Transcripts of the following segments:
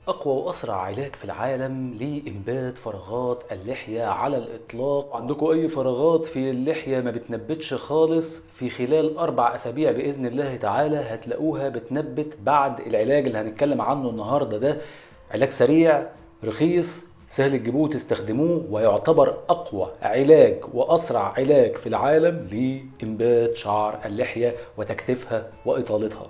أقوى وأسرع علاج في العالم لإنبات فراغات اللحية على الإطلاق عندكم أي فراغات في اللحية ما بتنبتش خالص في خلال أربع أسابيع بإذن الله تعالى هتلاقوها بتنبت بعد العلاج اللي هنتكلم عنه النهاردة ده علاج سريع رخيص سهل تجيبوه وتستخدموه ويعتبر أقوى علاج وأسرع علاج في العالم لإنبات شعر اللحية وتكثيفها وإطالتها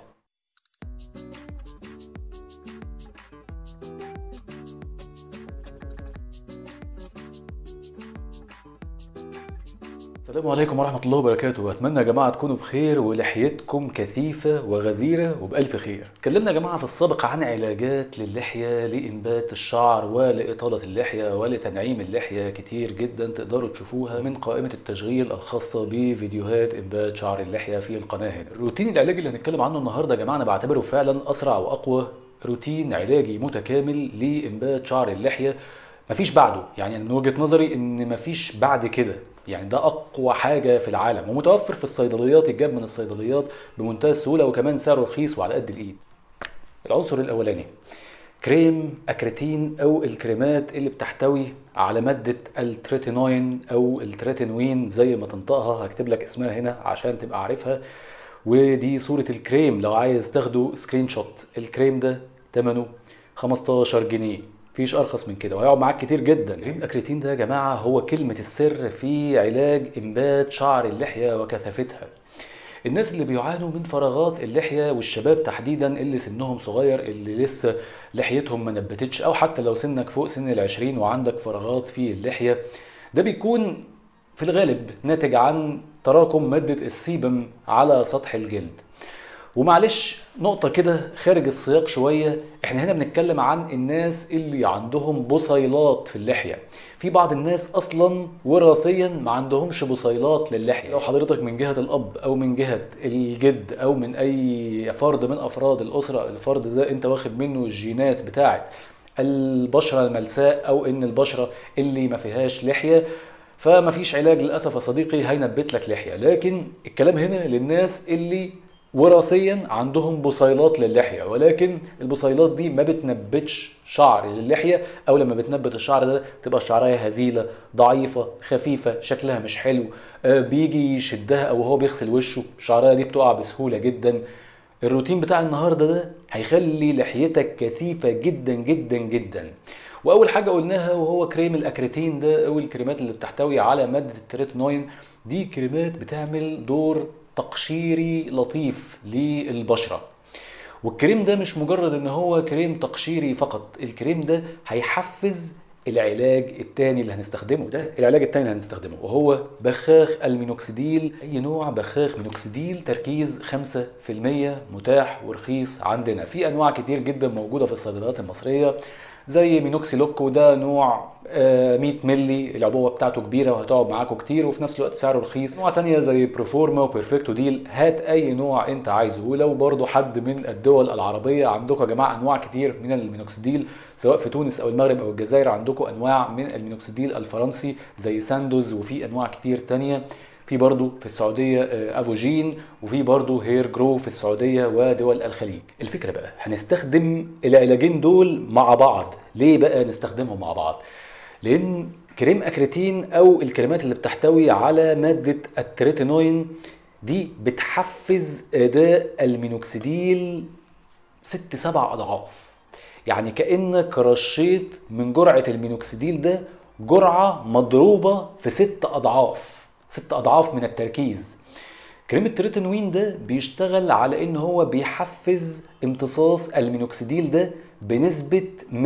السلام عليكم ورحمة الله وبركاته أتمنى يا جماعة تكونوا بخير ولحيتكم كثيفة وغزيرة وبألف خير اتكلمنا يا جماعة في السابق عن علاجات للحية لإنبات الشعر ولإطالة اللحية ولتنعيم اللحية كتير جدا تقدروا تشوفوها من قائمة التشغيل الخاصة بفيديوهات إنبات شعر اللحية في القناة هنا الروتين العلاجي اللي هنتكلم عنه النهاردة يا جماعة أنا بعتبره فعلا أسرع وأقوى روتين علاجي متكامل لإنبات شعر اللحية مفيش بعده يعني من وجهة نظري ان مفيش بعد كده يعني ده اقوى حاجه في العالم ومتوفر في الصيدليات يتجاب من الصيدليات بمنتهى السهوله وكمان سعره رخيص وعلى قد الايد العنصر الاولاني كريم اكريتين او الكريمات اللي بتحتوي على ماده التريتينوين او التريتينوين زي ما تنطقها هكتب لك اسمها هنا عشان تبقى عارفها ودي صوره الكريم لو عايز تاخده سكرين شوت الكريم ده ثمنه 15 جنيه مفيش ارخص من كده وهيقعد معاك كتير جدا كريم اكريتين ده يا جماعه هو كلمه السر في علاج انبات شعر اللحيه وكثافتها الناس اللي بيعانوا من فراغات اللحيه والشباب تحديدا اللي سنهم صغير اللي لسه لحيتهم ما نبتتش او حتى لو سنك فوق سن العشرين وعندك فراغات في اللحيه ده بيكون في الغالب ناتج عن تراكم ماده السيبم على سطح الجلد ومعلش نقطة كده خارج السياق شوية احنا هنا بنتكلم عن الناس اللي عندهم بصيلات في اللحية في بعض الناس اصلا وراثيا ما عندهمش بصيلات للحية لو حضرتك من جهة الاب او من جهة الجد او من اي فرد من افراد الاسرة الفرد ده انت واخد منه الجينات بتاعت البشرة الملساء او ان البشرة اللي ما فيهاش لحية فما فيش علاج للاسف يا صديقي هينبت لك لحية لكن الكلام هنا للناس اللي وراثيا عندهم بصيلات للحيه ولكن البصيلات دي ما بتنبتش شعر للحيه او لما بتنبت الشعر ده تبقى الشعريه هزيله ضعيفه خفيفه شكلها مش حلو بيجي يشدها او هو بيغسل وشه الشعريه دي بتقع بسهوله جدا الروتين بتاع النهارده ده هيخلي لحيتك كثيفه جدا جدا جدا واول حاجه قلناها وهو كريم الاكريتين ده او الكريمات اللي بتحتوي على ماده التريتنوين دي كريمات بتعمل دور تقشيري لطيف للبشرة والكريم ده مش مجرد ان هو كريم تقشيري فقط الكريم ده هيحفز العلاج التاني اللي هنستخدمه ده العلاج التاني اللي هنستخدمه وهو بخاخ المينوكسيديل اي نوع بخاخ مينوكسيديل تركيز 5% متاح ورخيص عندنا في انواع كتير جدا موجوده في الصيدليات المصريه زي مينوكسي لوك وده نوع 100 مللي العبوه بتاعته كبيره وهتقعد معاكم كتير وفي نفس الوقت سعره رخيص نوع تانية زي بروفورما وبيرفكتو ديل هات اي نوع انت عايزه ولو برضو حد من الدول العربيه عندكم يا جماعه انواع كتير من المينوكسيديل سواء في تونس او المغرب او الجزائر عندكم انواع من المينوكسيديل الفرنسي زي ساندوز وفي انواع كتير تانية في برضو في السعودية افوجين وفي برضو هير جرو في السعودية ودول الخليج الفكرة بقى هنستخدم العلاجين دول مع بعض ليه بقى نستخدمهم مع بعض لان كريم اكريتين او الكريمات اللي بتحتوي على مادة التريتينوين دي بتحفز اداء المينوكسيديل ست سبع اضعاف يعني كانك رشيت من جرعة المينوكسيديل ده جرعة مضروبة في ست اضعاف ست اضعاف من التركيز كريم التريتينوين ده بيشتغل على ان هو بيحفز امتصاص المينوكسيديل ده بنسبة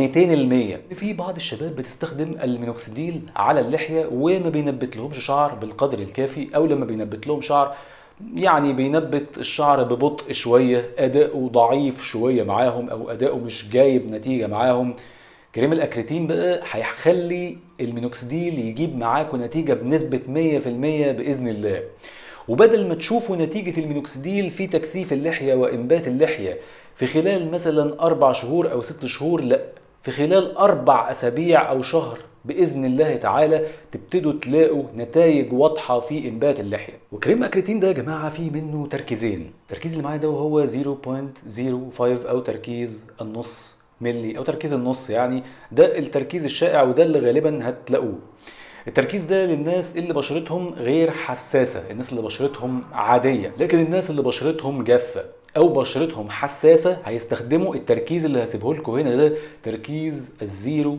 200% في بعض الشباب بتستخدم المينوكسيديل على اللحية وما بينبت لهمش شعر بالقدر الكافي او لما بينبت لهم شعر يعني بينبت الشعر ببطء شوية أداؤه ضعيف شوية معاهم أو أداؤه مش جايب نتيجة معاهم كريم الأكريتين بقى هيخلي المينوكسيديل يجيب معاكم نتيجة بنسبة 100% بإذن الله وبدل ما تشوفوا نتيجة المينوكسيديل في تكثيف اللحية وإنبات اللحية في خلال مثلا أربع شهور أو ست شهور لا في خلال أربع أسابيع أو شهر بإذن الله تعالى تبتدوا تلاقوا نتائج واضحة في إنبات اللحية وكريم أكريتين ده يا جماعة فيه منه تركيزين التركيز اللي معايا ده وهو 0.05 أو تركيز النص ملي او تركيز النص يعني ده التركيز الشائع وده اللي غالبا هتلاقوه التركيز ده للناس اللي بشرتهم غير حساسه الناس اللي بشرتهم عاديه لكن الناس اللي بشرتهم جافه او بشرتهم حساسه هيستخدموا التركيز اللي هسيبه لكم هنا ده تركيز ال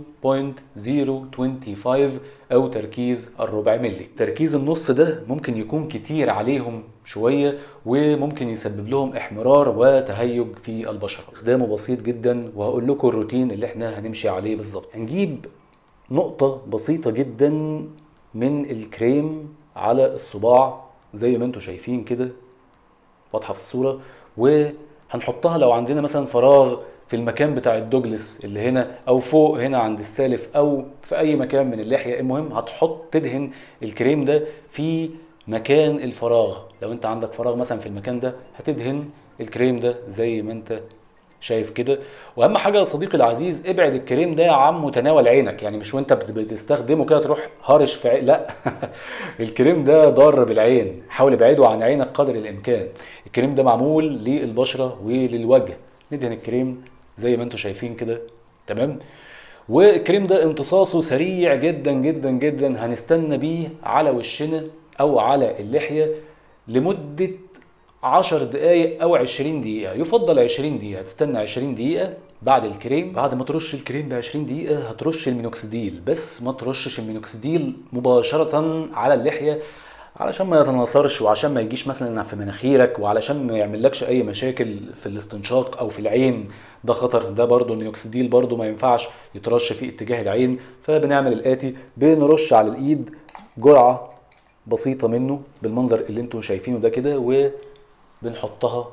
0.025 او تركيز الربع ملي تركيز النص ده ممكن يكون كتير عليهم شويه وممكن يسبب لهم احمرار وتهيج في البشره استخدامه بسيط جدا وهقول لكم الروتين اللي احنا هنمشي عليه بالظبط هنجيب نقطه بسيطه جدا من الكريم على الصباع زي ما انتم شايفين كده واضحه في الصوره وهنحطها لو عندنا مثلا فراغ في المكان بتاع الدوجلس اللي هنا او فوق هنا عند السالف او في اي مكان من اللحيه المهم هتحط تدهن الكريم ده في مكان الفراغ لو انت عندك فراغ مثلا في المكان ده هتدهن الكريم ده زي ما انت شايف كده واهم حاجه يا صديقي العزيز ابعد الكريم ده عن متناول عينك يعني مش وانت بتستخدمه كده تروح هارش في عين لا الكريم ده ضار بالعين حاول ابعده عن عينك قدر الامكان الكريم ده معمول للبشره وللوجه ندهن الكريم زي ما انتم شايفين كده تمام والكريم ده امتصاصه سريع جدا جدا جدا هنستنى بيه على وشنا او على اللحيه لمده 10 دقايق او 20 دقيقه يفضل 20 دقيقه تستنى 20 دقيقه بعد الكريم بعد ما ترش الكريم ب 20 دقيقه هترش المينوكسيديل بس ما ترشش المينوكسيديل مباشره على اللحيه علشان ما يتناثرش وعشان ما يجيش مثلا في مناخيرك وعلشان ما يعملكش اي مشاكل في الاستنشاق او في العين ده خطر ده برضو المينوكسيديل برضو ما ينفعش يترش في اتجاه العين فبنعمل الاتي بنرش على الايد جرعه بسيطه منه بالمنظر اللي انتم شايفينه ده كده وبنحطها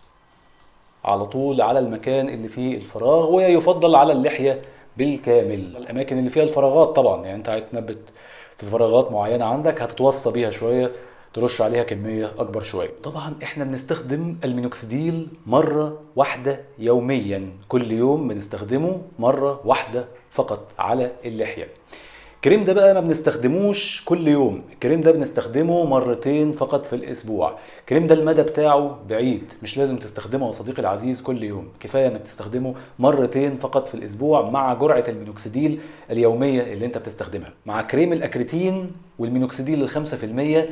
على طول على المكان اللي فيه الفراغ ويفضل على اللحيه بالكامل الاماكن اللي فيها الفراغات طبعا يعني انت عايز تنبت في فراغات معينه عندك هتتوصى بيها شويه ترش عليها كميه اكبر شويه طبعا احنا بنستخدم المينوكسيديل مره واحده يوميا كل يوم بنستخدمه مره واحده فقط على اللحيه الكريم ده بقى ما بنستخدموش كل يوم الكريم ده بنستخدمه مرتين فقط في الاسبوع الكريم ده المدى بتاعه بعيد مش لازم تستخدمه يا صديقي العزيز كل يوم كفايه انك تستخدمه مرتين فقط في الاسبوع مع جرعه المينوكسيديل اليوميه اللي انت بتستخدمها مع كريم الاكريتين والمينوكسيديل الخمسة في المية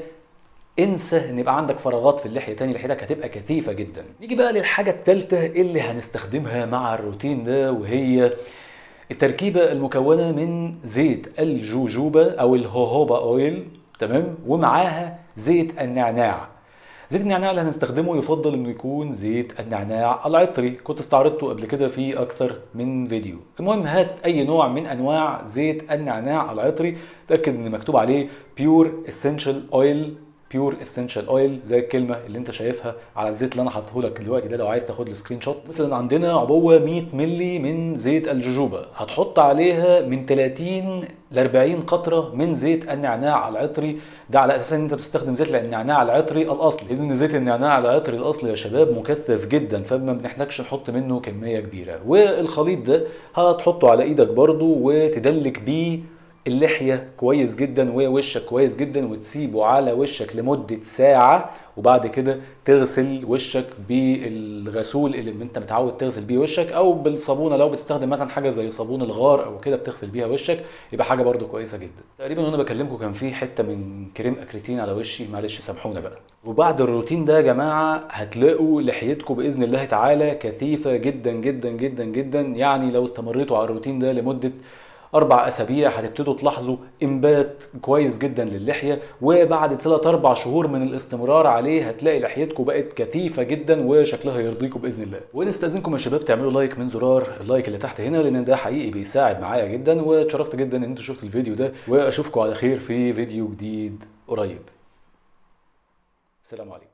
انسى ان يبقى عندك فراغات في اللحيه تاني لحيتك هتبقى كثيفه جدا نيجي بقى للحاجه الثالثه اللي هنستخدمها مع الروتين ده وهي التركيبة المكونة من زيت الجوجوبا أو الهوهوبا أويل تمام ومعاها زيت النعناع زيت النعناع اللي هنستخدمه يفضل انه يكون زيت النعناع العطري كنت استعرضته قبل كده في اكثر من فيديو المهم هات اي نوع من انواع زيت النعناع العطري تاكد ان مكتوب عليه بيور اسينشال اويل بيور اسينشال اويل زي الكلمه اللي انت شايفها على الزيت اللي انا حاطه لك دلوقتي ده لو عايز تاخد له سكرين شوت مثلا عندنا عبوه 100 مللي من زيت الجوجوبا هتحط عليها من 30 ل 40 قطره من زيت النعناع العطري ده على اساس ان انت بتستخدم زيت النعناع العطري الاصلي لان زيت النعناع العطري الاصلي يا شباب مكثف جدا فما بنحتاجش نحط منه كميه كبيره والخليط ده هتحطه على ايدك برضو وتدلك بيه اللحية كويس جدا ووشك كويس جدا وتسيبه على وشك لمدة ساعة وبعد كده تغسل وشك بالغسول اللي انت متعود تغسل بيه وشك او بالصابونه لو بتستخدم مثلا حاجه زي صابون الغار او كده بتغسل بيها وشك يبقى حاجه برده كويسه جدا تقريبا وانا بكلمكم كان في حته من كريم اكريتين على وشي معلش سامحونا بقى وبعد الروتين ده يا جماعه هتلاقوا لحيتكم باذن الله تعالى كثيفه جدا جدا جدا جدا يعني لو استمريتوا على الروتين ده لمده اربع اسابيع هتبتدوا تلاحظوا انبات كويس جدا للحيه وبعد 3 4 شهور من الاستمرار عليه هتلاقي لحيتكم بقت كثيفه جدا وشكلها يرضيكم باذن الله ونستاذنكم يا شباب تعملوا لايك من زرار اللايك اللي تحت هنا لان ده حقيقي بيساعد معايا جدا واتشرفت جدا ان انتوا شفتوا الفيديو ده واشوفكم على خير في فيديو جديد قريب السلام عليكم